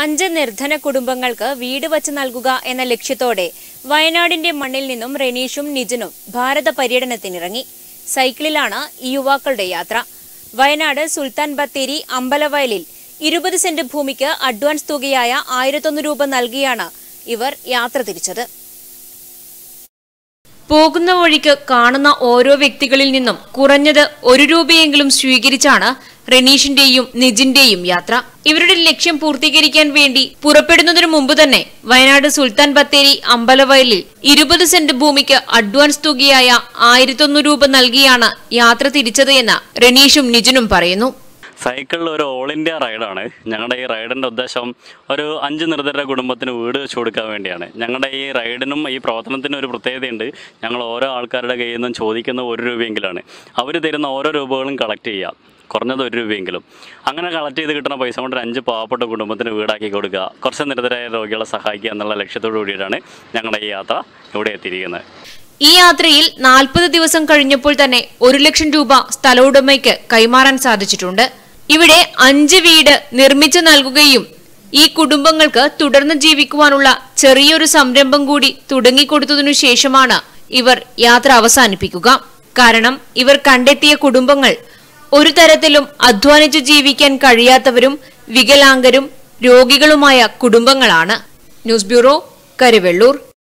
അഞ്ച് നിർധന കുടുംബങ്ങൾക്ക് വീട് വച്ച് നൽകുക എന്ന ലക്ഷ്യത്തോടെ വയനാടിന്റെ മണ്ണിൽ നിന്നും റെനീഷും നിജിനും ഭാരത പര്യടനത്തിനിറങ്ങി സൈക്കിളിലാണ് ഈ യുവാക്കളുടെ യാത്ര വയനാട് സുൽത്താൻ ബത്തേരി അമ്പലവയലിൽ ഇരുപത് സെന്റ് ഭൂമിക്ക് അഡ്വാൻസ് തുകയായ ആയിരത്തൊന്ന് രൂപ നൽകിയാണ് ഇവർ യാത്ര തിരിച്ചത് പോകുന്ന വഴിക്ക് കാണുന്ന ഓരോ വ്യക്തികളിൽ നിന്നും കുറഞ്ഞത് ഒരു രൂപയെങ്കിലും സ്വീകരിച്ചാണ് റെനീഷിന്റെയും നിജിന്റെയും യാത്ര ഇവരുടെ ലക്ഷ്യം പൂർത്തീകരിക്കാൻ വേണ്ടി പുറപ്പെടുന്നതിനു മുമ്പ് തന്നെ വയനാട് സുൽത്താൻ ബത്തേരി അമ്പലവയലിൽ ഇരുപത് സെന്റ് ഭൂമിക്ക് അഡ്വാൻസ് തുകയായ ആയിരത്തൊന്ന് രൂപ നൽകിയാണ് യാത്ര തിരിച്ചത് എന്ന് റെനീഷും നിജിനും പറയുന്നു സൈക്കിളിൽ ഒരു ഓൾ ഇന്ത്യ റൈഡാണ് ഞങ്ങളുടെ ഈ റൈഡിൻ്റെ ഉദ്ദേശം ഒരു അഞ്ച് നിർദ്ധര കുടുംബത്തിന് വീട് വെച്ച് കൊടുക്കാൻ വേണ്ടിയാണ് ഞങ്ങളുടെ ഈ റൈഡിനും ഈ പ്രവർത്തനത്തിനും ഒരു പ്രത്യേകതയുണ്ട് ഞങ്ങൾ ഓരോ ആൾക്കാരുടെ കയ്യിൽ നിന്നും ചോദിക്കുന്ന ഒരു രൂപയെങ്കിലാണ് അവർ തരുന്ന ഓരോ രൂപകളും കളക്ട് ചെയ്യുക കുറഞ്ഞത് ഒരു രൂപയെങ്കിലും അങ്ങനെ കളക്ട് ചെയ്ത് കിട്ടുന്ന പൈസ കൊണ്ട് ഒരു അഞ്ച് പാവപ്പെട്ട കുടുംബത്തിന് വീടാക്കി കൊടുക്കുക കുറച്ച് നിർദ്ധരായ രോഗികളെ സഹായിക്കുക എന്നുള്ള ലക്ഷ്യത്തോടു കൂടിയിട്ടാണ് ഞങ്ങളുടെ ഈ യാത്ര ഇവിടെ എത്തിയിരിക്കുന്നത് ഈ യാത്രയിൽ നാൽപ്പത് ദിവസം കഴിഞ്ഞപ്പോൾ തന്നെ ഒരു ലക്ഷം രൂപ സ്ഥല ഉടമയ്ക്ക് കൈമാറാൻ സാധിച്ചിട്ടുണ്ട് ഇവിടെ അഞ്ച് വീട് നിർമ്മിച്ചു നൽകുകയും ഈ കുടുംബങ്ങൾക്ക് തുടർന്ന് ജീവിക്കുവാനുള്ള ചെറിയൊരു സംരംഭം കൂടി തുടങ്ങിക്കൊടുത്തതിനു ശേഷമാണ് ഇവർ യാത്ര അവസാനിപ്പിക്കുക കാരണം ഇവർ കണ്ടെത്തിയ കുടുംബങ്ങൾ ഒരു തരത്തിലും അധ്വാനിച്ചു ജീവിക്കാൻ കഴിയാത്തവരും വികലാംഗരും രോഗികളുമായ കുടുംബങ്ങളാണ് ന്യൂസ് ബ്യൂറോ കരുവെള്ളൂർ